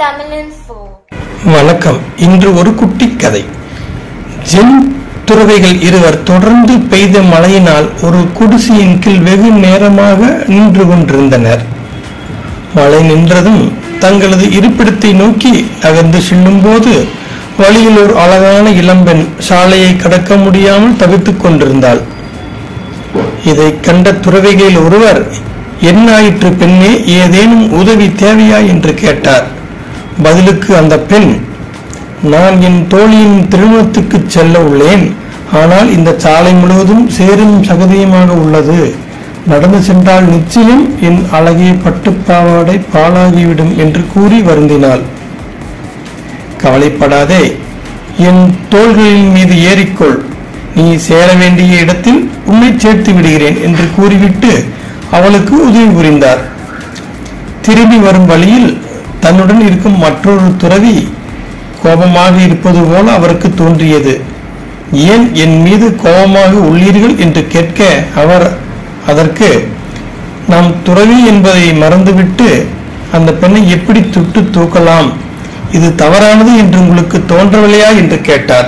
Tamil Info. வணக்கம் இன்று ஒரு குட்டி கதை ஜென் துறவைகள் இருவர் தொடர்ந்து பெய்த மழையினால் ஒரு குடிசையின் கீழ் வெகு நேரமாக நின்று கொண்டிருந்தனர் மழை நின்றதும் தங்களது இருப்பிடத்தை நோக்கி நகர்ந்து செல்லும்போது வழியில் ஒரு அழகான இளம்பெண் சாலையை கடக்க முடியாமல் தவித்துக் கொண்டிருந்தாள் இதை கண்ட துறவிகளில் ஒருவர் என்னாயிற்று பெண்ணே ஏதேனும் உதவி தேவையா என்று கேட்டார் பதிலுக்கு அந்த பெண் நான் என் தோழியின் திருமணத்துக்கு செல்ல உள்ளேன் ஆனால் இந்த சாலை முழுவதும் சேரும் சகதியுமாக உள்ளது நடந்து சென்றால் நிச்சயம் என் அழகிய பட்டுப்பாவாடை பாழாகிவிடும் என்று கூறி வருந்தினாள் கவலைப்படாதே என் தோள்களின் மீது ஏறிக்கொள் நீ சேர வேண்டிய இடத்தில் உன்னை சேர்த்து விடுகிறேன் என்று கூறிவிட்டு அவளுக்கு உதவி புரிந்தார் திரும்பி வரும் வழியில் தன்னுடன் இருக்கும் மற்றொரு துறவி கோபமாக இருப்பது போல அவருக்கு தோன்றியது ஏன் என் மீது கோபமாக உள்ளீர்கள் என்று கேட்க அவர் அதற்கு நாம் துறவி என்பதை மறந்துவிட்டு அந்த பெண்ணை எப்படி சுட்டு தூக்கலாம் இது தவறானது என்று உங்களுக்கு தோன்றவில்லையா என்று கேட்டார்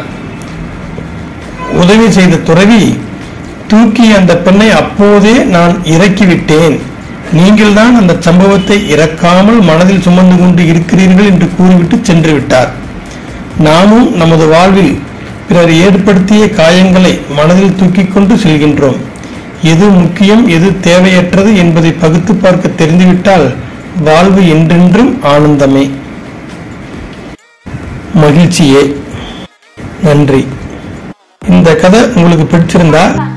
உதவி செய்த துறவி தூக்கி அந்த பெண்ணை அப்போதே நான் இறக்கிவிட்டேன் நீங்கள் தான் அந்த சம்பவத்தை இறக்காமல் மனதில் சுமந்து கொண்டு இருக்கிறீர்கள் என்று கூறிவிட்டு சென்று விட்டார் நாமும் நமது வாழ்வில் பிறர் ஏற்படுத்திய காயங்களை மனதில் தூக்கிக் கொண்டு செல்கின்றோம் எது முக்கியம் எது தேவையற்றது என்பதை பகுத்து பார்க்க தெரிந்துவிட்டால் வாழ்வு என்றென்றும் ஆனந்தமே மகிழ்ச்சியே நன்றி இந்த கதை உங்களுக்கு பிடிச்சிருந்தா